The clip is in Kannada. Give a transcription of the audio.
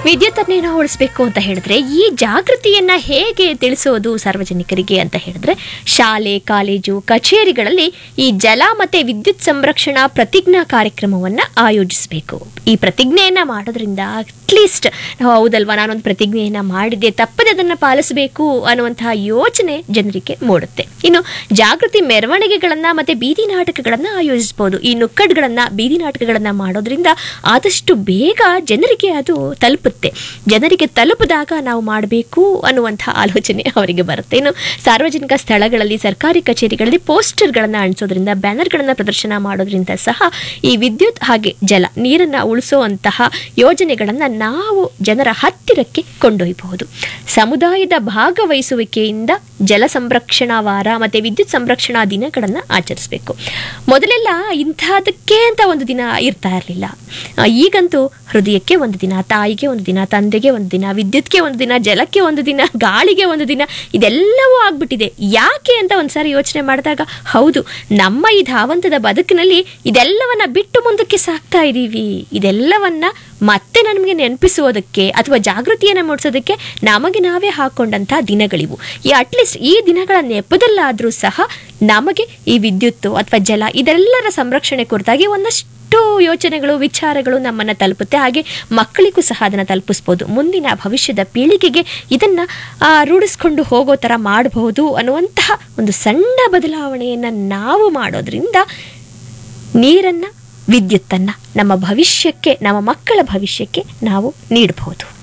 ವಿದ್ಯುತ್ತನ್ನೇನೋ ಉಳಿಸ್ಬೇಕು ಅಂತ ಹೇಳಿದ್ರೆ ಈ ಜಾಗೃತಿಯನ್ನ ಹೇಗೆ ತಿಳಿಸೋದು ಸಾರ್ವಜನಿಕರಿಗೆ ಅಂತ ಹೇಳಿದ್ರೆ ಶಾಲೆ ಕಾಲೇಜು ಕಚೇರಿಗಳಲ್ಲಿ ಈ ಜಲ ಮತ್ತೆ ವಿದ್ಯುತ್ ಸಂರಕ್ಷಣಾ ಪ್ರತಿಜ್ಞಾ ಕಾರ್ಯಕ್ರಮವನ್ನ ಆಯೋಜಿಸಬೇಕು ಈ ಪ್ರತಿಜ್ಞೆಯನ್ನ ಮಾಡೋದ್ರಿಂದ ಅಟ್ಲೀಸ್ಟ್ ಹೌದಲ್ವಾ ನಾನೊಂದು ಪ್ರತಿಜ್ಞೆಯನ್ನ ಮಾಡಿದ್ದೆ ತಪ್ಪದೆ ಅದನ್ನ ಪಾಲಿಸಬೇಕು ಅನ್ನುವಂತಹ ಯೋಚನೆ ಜನರಿಗೆ ಮೂಡುತ್ತೆ ಇನ್ನು ಜಾಗೃತಿ ಮೆರವಣಿಗೆಗಳನ್ನ ಮತ್ತೆ ಬೀದಿ ನಾಟಕಗಳನ್ನ ಆಯೋಜಿಸಬಹುದು ಈ ನುಕ್ಕಡ್ಗಳನ್ನ ಬೀದಿ ನಾಟಕಗಳನ್ನ ಮಾಡೋದ್ರಿಂದ ಆದಷ್ಟು ಬೇಗ ಜನರಿಗೆ ಅದು ತಲುಪುತ್ತೆ ಜನರಿಗೆ ತಲುಪಿದಾಗ ನಾವು ಮಾಡಬೇಕು ಅನ್ನುವಂಥ ಆಲೋಚನೆ ಅವರಿಗೆ ಬರುತ್ತೆ ಇನ್ನು ಸಾರ್ವಜನಿಕ ಸ್ಥಳಗಳಲ್ಲಿ ಸರ್ಕಾರಿ ಕಚೇರಿಗಳಲ್ಲಿ ಪೋಸ್ಟರ್ಗಳನ್ನು ಅಂಟಿಸೋದ್ರಿಂದ ಬ್ಯಾನರ್ಗಳನ್ನು ಪ್ರದರ್ಶನ ಮಾಡೋದ್ರಿಂದ ಸಹ ಈ ವಿದ್ಯುತ್ ಹಾಗೆ ಜಲ ನೀರನ್ನು ಉಳಿಸುವಂತಹ ಯೋಜನೆಗಳನ್ನು ನಾವು ಜನರ ಹತ್ತಿರಕ್ಕೆ ಕೊಂಡೊಯ್ಯಬಹುದು ಸಮುದಾಯದ ಭಾಗವಹಿಸುವಿಕೆಯಿಂದ ಜಲ ಸಂರಕ್ಷಣಾ ವಾರ ಮತ್ತು ವಿದ್ಯುತ್ ಸಂರಕ್ಷಣಾ ದಿನಗಳನ್ನು ಆಚರಿಸಬೇಕು ಮೊದಲೆಲ್ಲ ಇಂಥದಕ್ಕೆ ಅಂತ ಒಂದು ದಿನ ಇರ್ತಾ ಇರಲಿಲ್ಲ ಈಗಂತೂ ಹೃದಯಕ್ಕೆ ಒಂದು ದಿನ ತಾಯಿಗೆ ಒಂದು ದಿನ ತಂದೆಗೆ ಒಂದು ದಿನ ವಿದ್ಯುತ್ಗೆ ಒಂದು ದಿನ ಜಲಕ್ಕೆ ಒಂದು ದಿನ ಗಾಳಿಗೆ ಒಂದು ದಿನ ಇದೆಲ್ಲವೂ ಆಗ್ಬಿಟ್ಟಿದೆ ಯಾಕೆ ಅಂತ ಒಂದ್ಸಾರಿ ಯೋಚನೆ ಮಾಡಿದಾಗ ಹೌದು ನಮ್ಮ ಈ ಧಾವಂತದ ಬದುಕಿನಲ್ಲಿ ಇದೆಲ್ಲವನ್ನ ಬಿಟ್ಟು ಮುಂದಕ್ಕೆ ಸಾಕ್ತಾ ಇದ್ದೀವಿ ಇದೆಲ್ಲವನ್ನ ಮತ್ತೆ ನಮಗೆ ನೆನಪಿಸುವುದಕ್ಕೆ ಅಥವಾ ಜಾಗೃತಿಯನ್ನು ಮೂಡಿಸೋದಕ್ಕೆ ನಮಗೆ ನಾವೇ ಹಾಕೊಂಡಂತಹ ದಿನಗಳಿವು ಈ ಅಟ್ಲೀಸ್ಟ್ ಈ ದಿನಗಳ ನೆಪದಲ್ಲಾದರೂ ಸಹ ನಮಗೆ ಈ ವಿದ್ಯುತ್ತು ಅಥವಾ ಜಲ ಇದೆಲ್ಲರ ಸಂರಕ್ಷಣೆ ಕುರಿತಾಗಿ ಒಂದಷ್ಟು ಯೋಚನೆಗಳು ವಿಚಾರಗಳು ನಮ್ಮನ್ನು ತಲುಪುತ್ತೆ ಹಾಗೆ ಮಕ್ಕಳಿಗೂ ಸಹ ಅದನ್ನು ತಲುಪಿಸ್ಬೋದು ಮುಂದಿನ ಭವಿಷ್ಯದ ಪೀಳಿಗೆಗೆ ಇದನ್ನ ಆ, ರೂಢಿಸ್ಕೊಂಡು ಹೋಗೋ ಥರ ಮಾಡಬಹುದು ಅನ್ನುವಂತಹ ಒಂದು ಸಣ್ಣ ಬದಲಾವಣೆಯನ್ನು ನಾವು ಮಾಡೋದ್ರಿಂದ ನೀರನ್ನು ವಿದ್ಯುತ್ತನ್ನು ನಮ್ಮ ಭವಿಷ್ಯಕ್ಕೆ ನಮ್ಮ ಮಕ್ಕಳ ಭವಿಷ್ಯಕ್ಕೆ ನಾವು ನೀಡಬಹುದು